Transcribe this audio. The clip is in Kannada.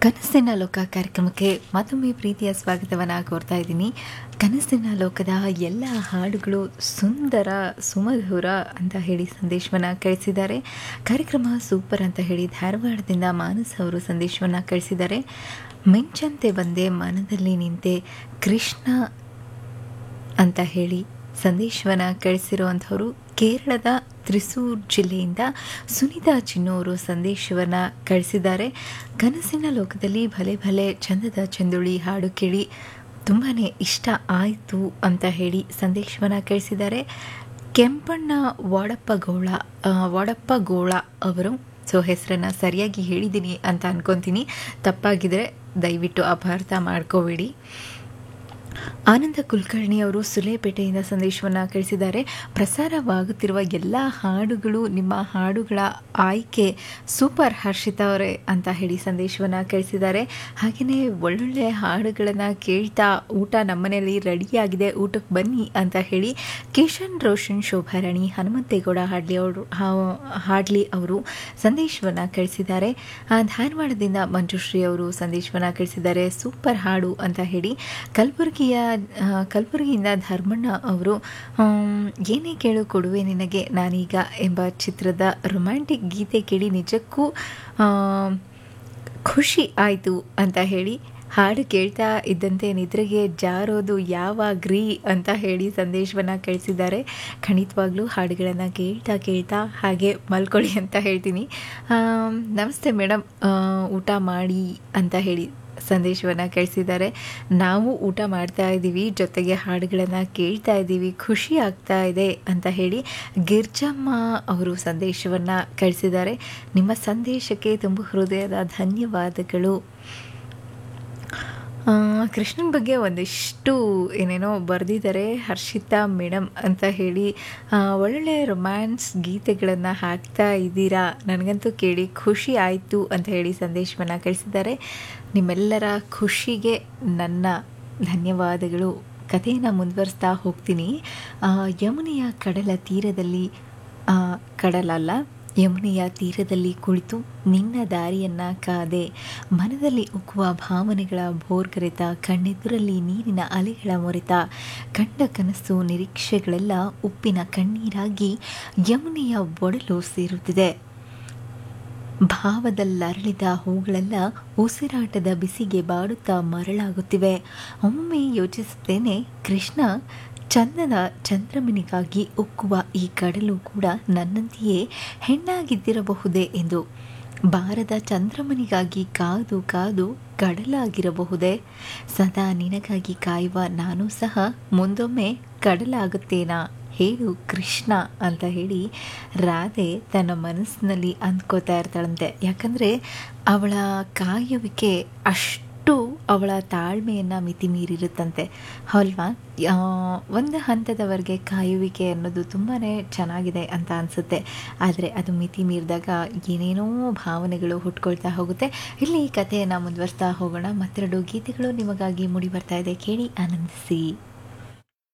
ಕನಸಿನ ಲೋಕ ಕಾರ್ಯಕ್ರಮಕ್ಕೆ ಮತ್ತೊಮ್ಮೆ ಪ್ರೀತಿಯ ಸ್ವಾಗತವನ್ನು ಕೋರ್ತಾ ಇದ್ದೀನಿ ಕನಸಿನ ಲೋಕದ ಎಲ್ಲ ಹಾಡುಗಳು ಸುಂದರ ಸುಮಧುರ ಅಂತ ಹೇಳಿ ಸಂದೇಶವನ್ನು ಕಳಿಸಿದ್ದಾರೆ ಕಾರ್ಯಕ್ರಮ ಸೂಪರ್ ಅಂತ ಹೇಳಿ ಧಾರವಾಡದಿಂದ ಮಾನಸ್ ಅವರು ಸಂದೇಶವನ್ನು ಕಳಿಸಿದ್ದಾರೆ ಮಿಂಚಂತೆ ಬಂದೆ ಮನದಲ್ಲಿ ನಿಂತೆ ಕೃಷ್ಣ ಅಂತ ಹೇಳಿ ಸಂದೇಶವನ್ನು ಕಳಿಸಿರುವಂಥವರು ಕೇರಳದ ತ್ರಿಸೂರ್ ಜಿಲ್ಲೆಯಿಂದ ಸುನೀತಾ ಚಿನ್ನೂರು ಸಂದೇಶವನ್ನು ಕಳಿಸಿದ್ದಾರೆ ಕನಸಿನ ಲೋಕದಲ್ಲಿ ಭಲೆ ಭಲೆ ಚಂದದ ಚಂದುಳಿ ಹಾಡು ಕೇಳಿ ತುಂಬಾ ಇಷ್ಟ ಆಯಿತು ಅಂತ ಹೇಳಿ ಸಂದೇಶವನ್ನು ಕಳಿಸಿದ್ದಾರೆ ಕೆಂಪಣ್ಣ ವಾಡಪ್ಪ ಗೌಳ ಆ, ವಾಡಪ್ಪ ಗೋಳ ಅವರು ಸೊ ಹೆಸರನ್ನು ಸರಿಯಾಗಿ ಹೇಳಿದ್ದೀನಿ ಅಂತ ಅನ್ಕೊತೀನಿ ತಪ್ಪಾಗಿದ್ರೆ ದಯವಿಟ್ಟು ಅಪಾರ್ಥ ಮಾಡ್ಕೋಬೇಡಿ ಆನಂದ ಕುಲಕರ್ಣಿ ಅವರು ಸುಲೇಪೇಟೆಯಿಂದ ಸಂದೇಶವನ್ನು ಕಳಿಸಿದ್ದಾರೆ ಪ್ರಸಾರವಾಗುತ್ತಿರುವ ಎಲ್ಲ ಹಾಡುಗಳು ನಿಮ್ಮ ಹಾಡುಗಳ ಆಯ್ಕೆ ಸೂಪರ್ ಹರ್ಷಿತಾ ಅವರೇ ಅಂತ ಹೇಳಿ ಸಂದೇಶವನ್ನು ಕಳಿಸಿದ್ದಾರೆ ಹಾಗೆಯೇ ಒಳ್ಳೊಳ್ಳೆ ಹಾಡುಗಳನ್ನು ಕೇಳ್ತಾ ಊಟ ನಮ್ಮನೆಯಲ್ಲಿ ರೆಡಿಯಾಗಿದೆ ಊಟಕ್ಕೆ ಬನ್ನಿ ಅಂತ ಹೇಳಿ ಕಿಶನ್ ರೋಷನ್ ಶೋಭಾರಾಣಿ ಹನುಮಂತೇಗೌಡ ಹಾಡ್ಲಿ ಅವರು ಹಾ- ಹಾಡ್ಲಿ ಅವರು ಸಂದೇಶವನ್ನು ಕಳಿಸಿದ್ದಾರೆ ಆ, ಧಾರವಾಡದಿಂದ ಮಂಜುಶ್ರೀ ಅವರು ಸಂದೇಶವನ್ನು ಕಳಿಸಿದ್ದಾರೆ ಸೂಪರ್ ಹಾಡು ಅಂತ ಹೇಳಿ ಕಲಬುರಗಿಯ ಆ, ಕಲಬುರಗಿಯಿಂದ ಧರ್ಮಣ್ಣ ಅವರು ಆಮ್, ಏನೇ ಕೇಳು ಕೊಡುವೆ ನಿನಗೆ ನಾನೀಗ ಎಂಬ ಚಿತ್ರದ ರೊಮ್ಯಾಂಟಿಕ್ ಗೀತೆ ಕೇಳಿ ನಿಜಕ್ಕೂ ಆಮ್, ಖುಷಿ ಆಯಿತು ಅಂತ ಹೇಳಿ ಹಾಡು ಕೇಳ್ತಾ ಇದ್ದಂತೆ ನಿದ್ರೆಗೆ ಜಾರೋದು ಯಾವಾಗ್ರಿ ಅಂತ ಹೇಳಿ ಸಂದೇಶವನ್ನು ಕಳಿಸಿದ್ದಾರೆ ಖಂಡಿತವಾಗ್ಲೂ ಹಾಡುಗಳನ್ನು ಕೇಳ್ತಾ ಕೇಳ್ತಾ ಹಾಗೆ ಮಲ್ಕೊಳ್ಳಿ ಅಂತ ಹೇಳ್ತೀನಿ ಆಮ್, ನಮಸ್ತೆ ಮೇಡಮ್ ಊಟ ಮಾಡಿ ಅಂತ ಹೇಳಿ ಸಂದೇಶವನ್ನು ಕಳಿಸಿದ್ದಾರೆ ನಾವು ಊಟ ಮಾಡ್ತಾ ಇದ್ದೀವಿ ಜೊತೆಗೆ ಹಾಡುಗಳನ್ನು ಕೇಳ್ತಾ ಇದ್ದೀವಿ ಖುಷಿ ಆಗ್ತಾ ಇದೆ ಅಂತ ಹೇಳಿ ಗಿರ್ಜಮ್ಮ ಅವರು ಸಂದೇಶವನ್ನು ಕಳಿಸಿದ್ದಾರೆ ನಿಮ್ಮ ಸಂದೇಶಕ್ಕೆ ತುಂಬ ಹೃದಯದ ಧನ್ಯವಾದಗಳು ಆ, ಕೃಷ್ಣನ ಬಗ್ಗೆ ಒಂದಿಷ್ಟು ಏನೇನೋ ಬರೆದಿದ್ದಾರೆ ಹರ್ಷಿತಾ ಮೇಡಮ್ ಅಂತ ಹೇಳಿ ಆ, ಒಳ್ಳೊಳ್ಳೆ ರೊಮ್ಯಾನ್ಸ್ ಗೀತೆಗಳನ್ನು ಹಾಕ್ತಾ ಇದ್ದೀರಾ ನನಗಂತೂ ಕೇಳಿ ಖುಷಿ ಆಯಿತು ಅಂತ ಹೇಳಿ ಸಂದೇಶವನ್ನು ಕಳಿಸಿದ್ದಾರೆ ನಿಮ್ಮೆಲ್ಲರ ಖುಷಿಗೆ ನನ್ನ ಧನ್ಯವಾದಗಳು ಕಥೆಯನ್ನು ಮುಂದುವರಿಸ್ತಾ ಹೋಗ್ತೀನಿ ಆ, ಯಮುನೆಯ ಕಡಲ ತೀರದಲ್ಲಿ ಆ, ಕಡಲಲ್ಲ ಯಮುನೆಯ ತೀರದಲ್ಲಿ ಕುಳಿತು ನಿನ್ನ ದಾರಿಯನ್ನ ಕಾದೆ ಮನದಲ್ಲಿ ಉಕ್ಕುವ ಭಾವನೆಗಳ ಭೋರ್ಗರೆತ ಕಣ್ಣೆದುರಲ್ಲಿ ನೀರಿನ ಅಲೆಗಳ ಮೊರೆತ ಕಂಡ ಕನಸು ನಿರೀಕ್ಷೆಗಳೆಲ್ಲ ಉಪ್ಪಿನ ಕಣ್ಣೀರಾಗಿ ಯಮುನೆಯ ಒಡಲು ಸೇರುತ್ತಿದೆ ಭಾವದಲ್ಲರಳಿದ ಹೂಗಳೆಲ್ಲ ಉಸಿರಾಟದ ಬಿಸಿಗೆ ಬಾಡುತ್ತಾ ಮರಳಾಗುತ್ತಿವೆ ಒಮ್ಮೆ ಯೋಚಿಸುತ್ತೇನೆ ಕೃಷ್ಣ ಚಂದದ ಚಂದ್ರಮನಿಗಾಗಿ ಉಕ್ಕುವ ಈ ಕಡಲು ಕೂಡ ನನ್ನಂತೆಯೇ ಹೆಣ್ಣಾಗಿದ್ದಿರಬಹುದೇ ಎಂದು ಬಾರದ ಚಂದ್ರಮನಿಗಾಗಿ ಕಾದು ಕಾದು ಕಡಲಾಗಿರಬಹುದೇ ಸದಾ ನಿನಗಾಗಿ ಕಾಯುವ ನಾನು ಸಹ ಮುಂದೊಮ್ಮೆ ಕಡಲಾಗುತ್ತೇನಾ ಹೇಳು ಕೃಷ್ಣ ಅಂತ ಹೇಳಿ ರಾಧೆ ತನ್ನ ಮನಸ್ಸಿನಲ್ಲಿ ಅಂದ್ಕೋತಾ ಇರ್ತಾಳಂತೆ ಯಾಕಂದರೆ ಅವಳ ಕಾಯುವಿಕೆ ಅಷ್ಟು ಅವಳ ತಾಳ್ಮೆಯನ್ನು ಮಿತಿ ಮೀರಿರುತ್ತಂತೆ ಅಲ್ವಾ ಆ, ಒಂದು ಹಂತದವರೆಗೆ ಕಾಯುವಿಕೆ ಅನ್ನೋದು ತುಂಬಾ ಚೆನ್ನಾಗಿದೆ ಅಂತ ಅನಿಸುತ್ತೆ ಆದರೆ ಅದು ಮಿತಿ ಮೀರಿದಾಗ ಏನೇನೋ ಭಾವನೆಗಳು ಹುಟ್ಕೊಳ್ತಾ ಹೋಗುತ್ತೆ ಇಲ್ಲಿ ಈ ಕಥೆಯನ್ನು ಮುಂದುವರಿಸ್ತಾ ಹೋಗೋಣ ಮತ್ತೆರಡು ಗೀತೆಗಳು ನಿಮಗಾಗಿ ಮೂಡಿ ಬರ್ತಾ ಇದೆ ಕೇಳಿ ಆನಂದಿಸಿ